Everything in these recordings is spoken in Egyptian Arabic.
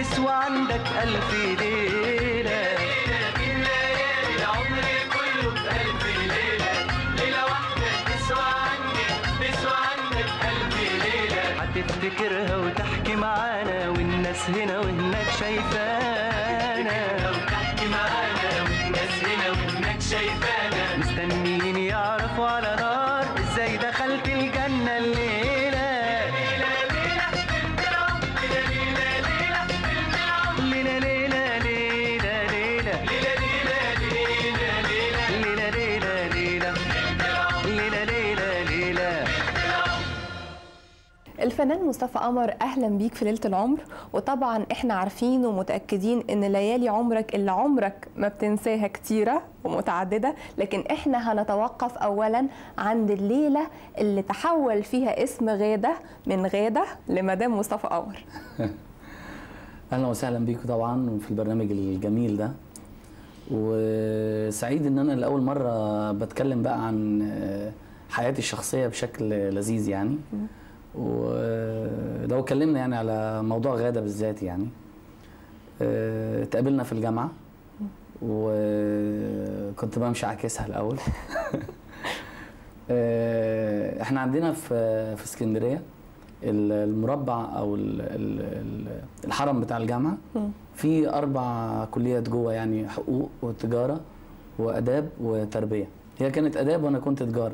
تسوى عندك ألف ليلة العمر كله بألف ليلة ليلة واحدة تسوى عني تسوى عنك ألف ليلة هتفتكرها وتحكي معانا والناس هنا وهناك شايفانا وتحكي معانا والناس هنا وهناك شايفانا مستنيين يعرفوا على نار ازاي دخلت الجنة الليلة ليلة ليلة بنت العمر ليلة ليلة بنت العمر ليلة ليلة ليلة ليلة ليلة ليلة ليلة ليلة ليلة ليلة ليلة بنت العمر ليلة ليلة ليلة الفنان مصطفى قمر اهلا بيك في ليله العمر وطبعا احنا عارفين ومتاكدين ان ليالي عمرك اللي عمرك ما بتنساها كتيره ومتعدده لكن احنا هنتوقف اولا عند الليله اللي تحول فيها اسم غاده من غاده لمدام مصطفى قمر اهلا وسهلا بيكم طبعا في البرنامج الجميل ده وسعيد ان انا لاول مره بتكلم بقى عن آه، حياتي الشخصيه بشكل لذيذ يعني ولو اتكلمنا يعني على موضوع غاده بالذات يعني آه، اتقابلنا في الجامعه وكنت بمشي عاكسها الاول آه، احنا عندنا في في اسكندريه ال- المربع او ال- ال- ال- الحرم بتاع الجامعه في اربع كليات جوه يعني حقوق وتجاره واداب وتربيه هي كانت اداب وانا كنت تجاره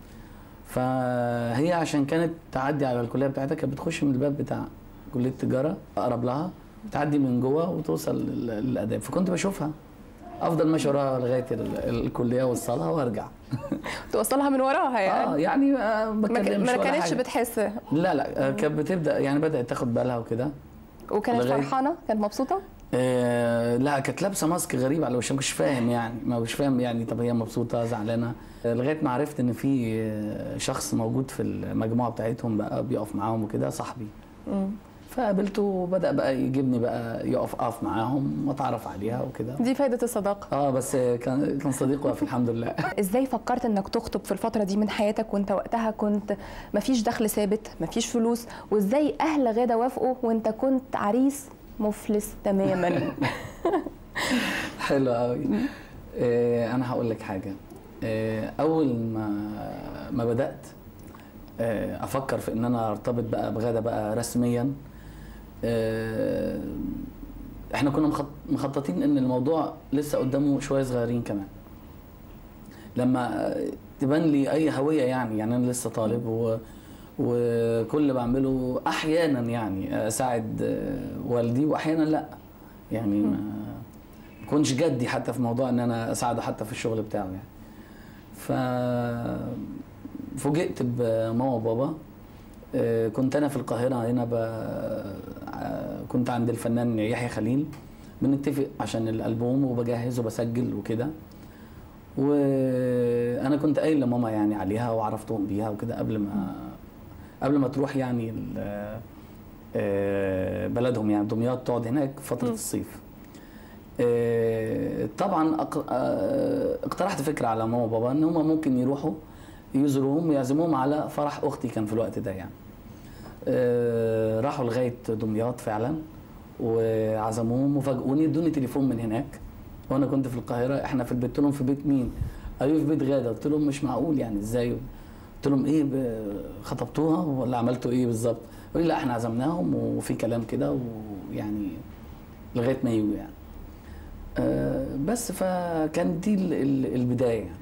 فهي عشان كانت تعدي على الكليه بتاعتها كانت بتخش من الباب بتاع كليه التجاره اقرب لها تعدي من جوه وتوصل لل- للاداب فكنت بشوفها افضل ماشي وراها لغايه ال- الكليه والصلاه وارجع توصلها من وراها اه يعني يعني آه، ما ما ك- بتكلمش ما ولا كانتش حاجة. بتحس لا لا آه، كانت بتبدا يعني بدات تاخد بالها وكده وكانت لغاية- فرحانه كانت مبسوطه آه لا كانت لابسه ماسك غريب على وشها مش فاهم يعني ما مش فاهم يعني طب هي مبسوطه زعلانه آه، لغايه ما عرفت ان في آه، شخص موجود في المجموعه بتاعتهم بقى بيقف معاهم وكده صاحبي مم. فقابلته وبدا بقى يجيبني بقى يقف اقف معاهم واتعرف عليها وكده دي فايده الصداقه اه بس كان كان صديق واقف الحمد لله ازاي فكرت انك تخطب في الفتره دي من حياتك وانت وقتها كنت مفيش دخل ثابت مفيش فلوس وازاي اهل غاده وافقوا وانت كنت عريس مفلس تماما حلو قوي آه انا هقول لك حاجه آه اول ما ما بدات آه افكر في ان انا ارتبط بقى بغاده بقى رسميا آه احنا كنا مخط- مخططين ان الموضوع لسه قدامه شويه صغيرين كمان لما آه، تبان لي اي هويه يعني يعني انا لسه طالب و وكل اللي بعمله احيانا يعني اساعد آه، والدي واحيانا لا يعني ما كنتش جدي حتى في موضوع ان انا اساعده حتى في الشغل بتاعه يعني ف فوجئت بماما وبابا آه، كنت انا في القاهره هنا ب... آه، كنت عند الفنان يحيى خليل بنتفق عشان الالبوم وبجهز وبسجل وكده وانا كنت قايل لماما يعني عليها وعرفتهم بيها وكده قبل ما قبل ما تروح يعني ال- آه، بلدهم يعني دمياط تقعد هناك فتره الصيف آه، طبعا أق- آه، اقترحت فكره على ماما وبابا ان هم ممكن يروحوا يزوروهم ويعزموهم على فرح اختي كان في الوقت ده يعني آه، راحوا لغايه دمياط فعلا وعزموهم وفاجئوني ادوني تليفون من هناك وانا كنت في القاهره احنا في البيت قلت لهم في بيت مين؟ قالوا لي في بيت غاده قلت لهم مش معقول يعني ازاي؟ قلت لهم ايه ب- خطبتوها ولا عملتوا ايه بالظبط؟ قالوا لي لا احنا عزمناهم وفي كلام كده ويعني لغايه ما يجوا يعني. آه، بس فكانت دي ال- ال- البدايه يعني.